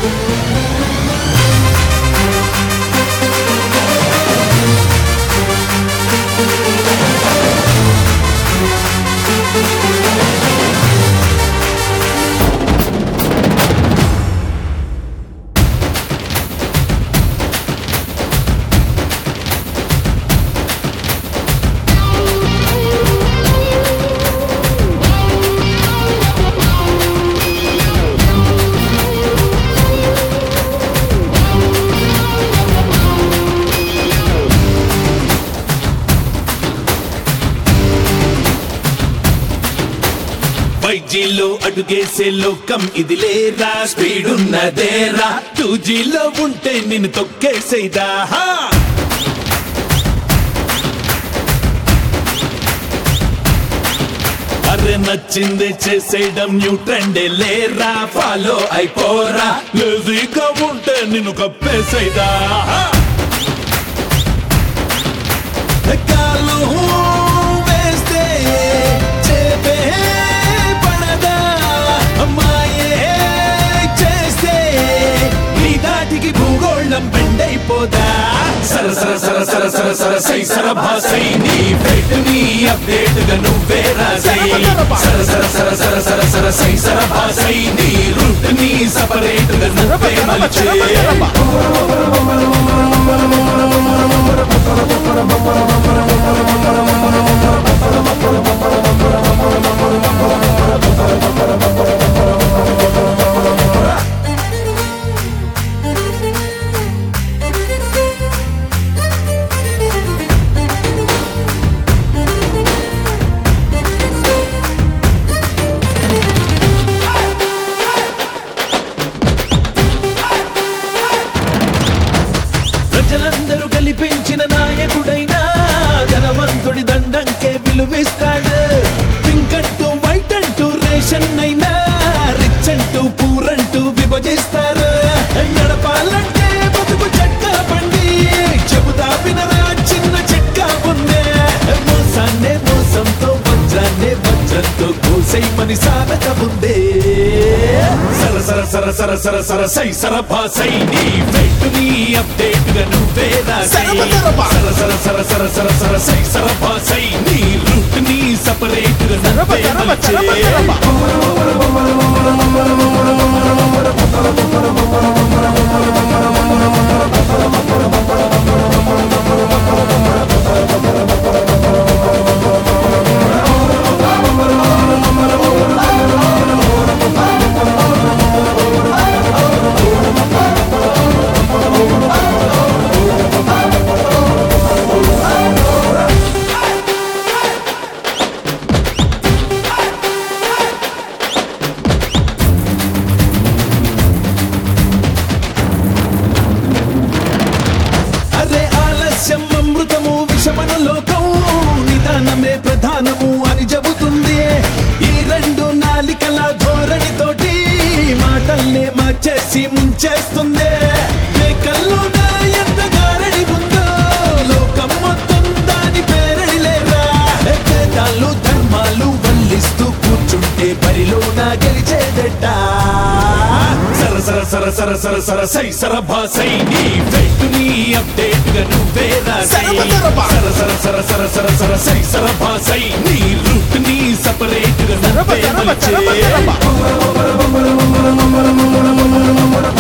Five అడుగేసే లోకం ఇది లేరా స్పీడ్ ఉన్నదేరా టూ జీలో ఉంటే నిన్ను తొక్కేసేదా హా! అరే నచ్చింది చేసేయడం న్యూ ట్రెండ్ లేరా ఫాలో అయిపోరా లేజీగా ఉంటే నిన్ను కప్పేసేదా హా! కాలు వేస్తే చేపే పడదా అమ్మాయే చేస్తే నీ దాటికి భూగోళం బెండైపోదా సర సర సర సర సర సర సై సర భాసై నీ ఫెట్ నీ అప్డేట్ గా నువ్వే రాసై సర సర సర సర సర సర సై సర భాసై నీ రూట్ నీ సపరేట్ గా నువ్వే మలిచే ప్రజలందరూ కల్పించిన నాయకుడైనా ధనవంతుడి దండంకే విలువిస్తాడు పింక్ అంటూ వైట్ అంటూ రేషన్ అయినా రిచ్ అంటూ పూర్ అంటూ విభజిస్తారు నడపాలంటే బతుకు చెక్క బండి చెబుతా వినరా చిన్న చెక్క ఉందే మోసాన్నే మోసంతో వజ్రాన్నే వజ్రంతో కోసైమని సాధక ఉందే సర సర సర సర సర సర సై సర భాసై నీ ఫెట్ నీ అప్డేట్ గా నువ్వే రాసై సర సర సర సర సర సర సై సర భాసై నీ రూట్ నీ సపరేట్ గా నువ్వే మలిచే అరే ఆలస్యం అమృతము విషమన లోకం నిదానమే ప్రధానము అని చెబుతుంది ఈ రెండు నాలికల ధోరణితోటి మాటల్నే మార్చేసి ముంచేస్తుంది మేకల్లోన ఎంత గారడి ఉందో లోకం మొత్తం దాని పేరడి లేరా వేదాలు ధర్మాలు వల్లిస్తూ కూర్చుంటే బరిలోన గెలిచేదట సర సర సర సర సర సర సై సర భాసై నీ ఫెట్ నీ అప్డేట్ గా నువ్వే రాసై సర సర సర సర సర సర సై సర భాసై నీ రూట్ నీ సపరేట్ గా నువ్వే మలిచే